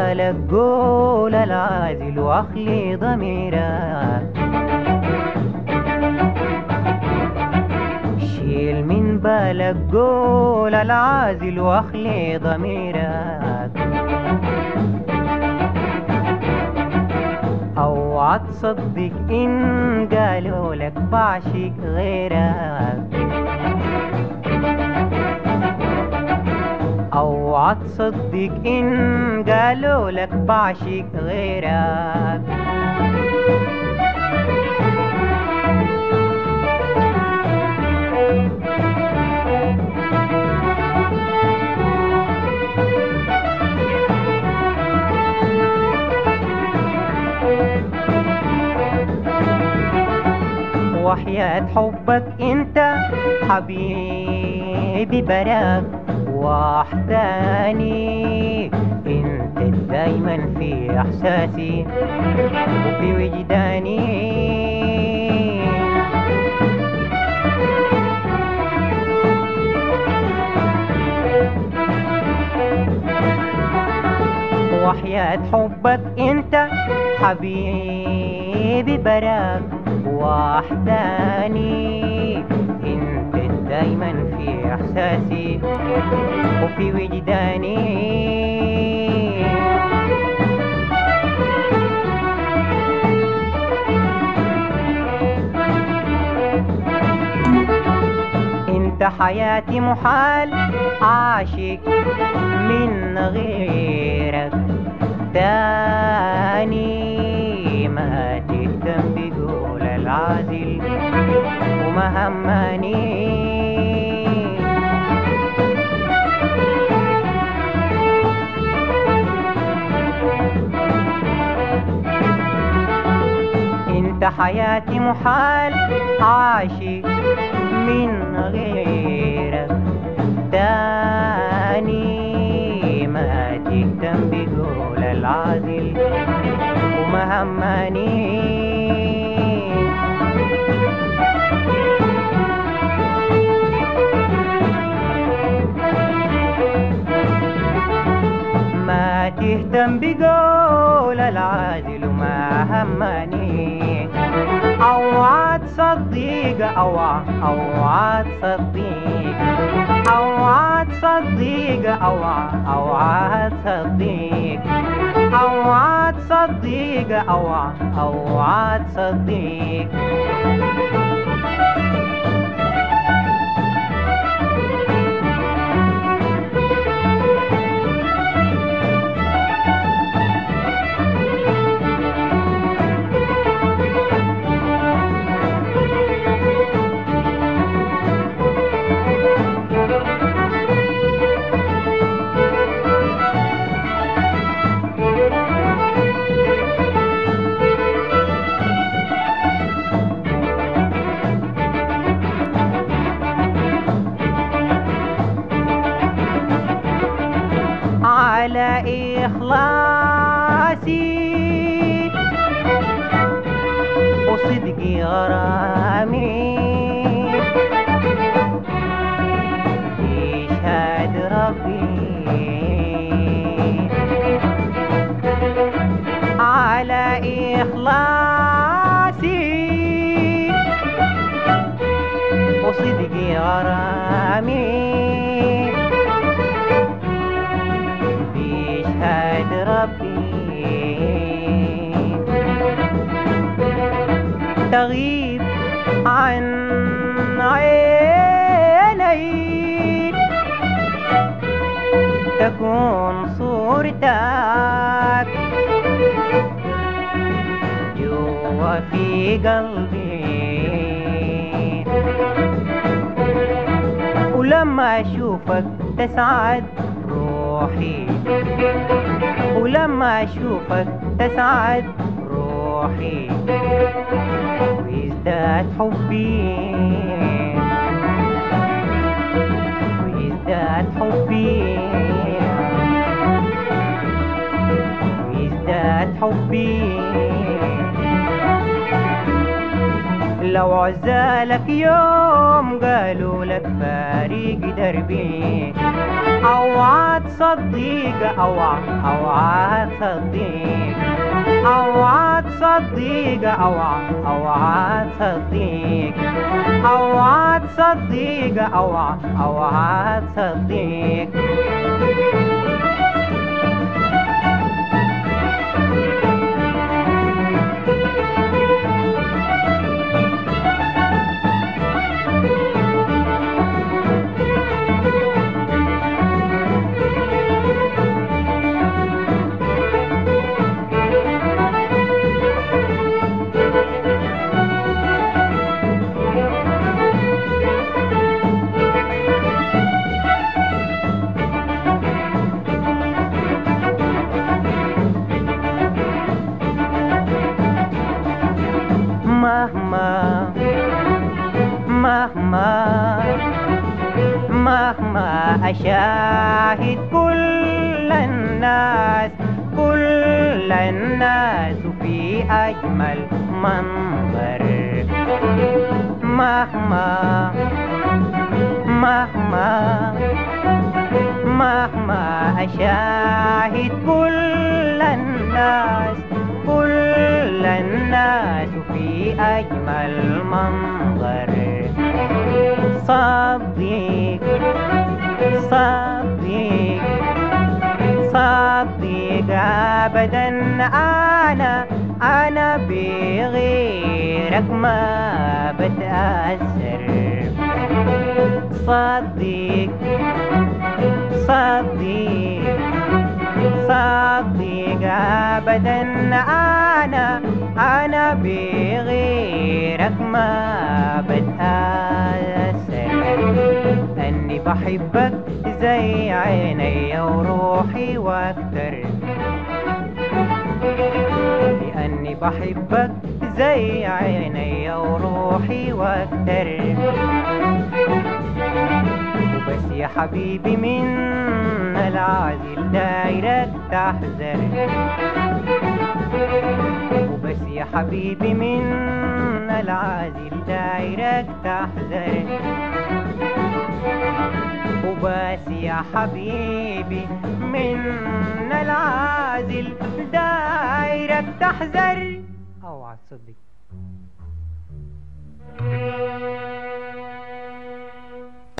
بالك قول العازل واخلي ضميرك شيل من بالك قول العازل واخلي ضميرك اوعى تصدق ان قالوا لك بعشق غيرك اوعى تصدق ان قالوا لك بعشق غيرك وحياة حبك انت حبيبي براك وحداني انت دايما في احساسي وفي وجداني وحياة حبك انت حبيبي براك وحداني انت دايما في احساسي وفي وجداني انت حياتي محال عاشق من غيرك تاني ما تهتم بقول العازل وما هماني انت حياتي محال عاشق من غيرك تاني ما تهتم بقول العازل وما هماني ما تهتم بقول العادل وما همني اوعى تصدق اوعى اوعى تصدق اوعى تصدق اوعى اوعى تصدق اوعى تصدق اوعى اوعى تصدق على إخلاصي وصدقي غرامي يشهد ربي على إخلاصي وصدقي غرامي بيشهد ربي تغيب عن عيني تكون صورتك جوا في قلبي ولما اشوفك تسعد روحي ولما اشوفك تسعد روحي ويزداد حبي ويزداد حبي ويزداد حبي لو عزالك يوم قالوا لك فارق دربي او عاد تصدق اوعى اوعى تصدق اوعى تصدق اوعى اوعى تصدق اوعى تصدق اوعى اوعى تصدق مهما مهما مهما أشاهد كل الناس كل الناس في أجمل منظر مهما مهما مهما أشاهد كل الناس كل الناس في أجمل منظر صديق صديق صديق أبدا أنا أنا بغيرك ما بتأثر صديق صديق صديق أبدا أنا أنا بغيرك ما بتأثر أني بحبك زي عيني وروحي وأكتر لأني بحبك زي عيني وروحي وأكتر وبس يا حبيبي من العازل دايرك تحذر وبس يا حبيبي من العازل دايرك تحذر وبس يا حبيبي من العازل دايرك تحذر اوعى تصدق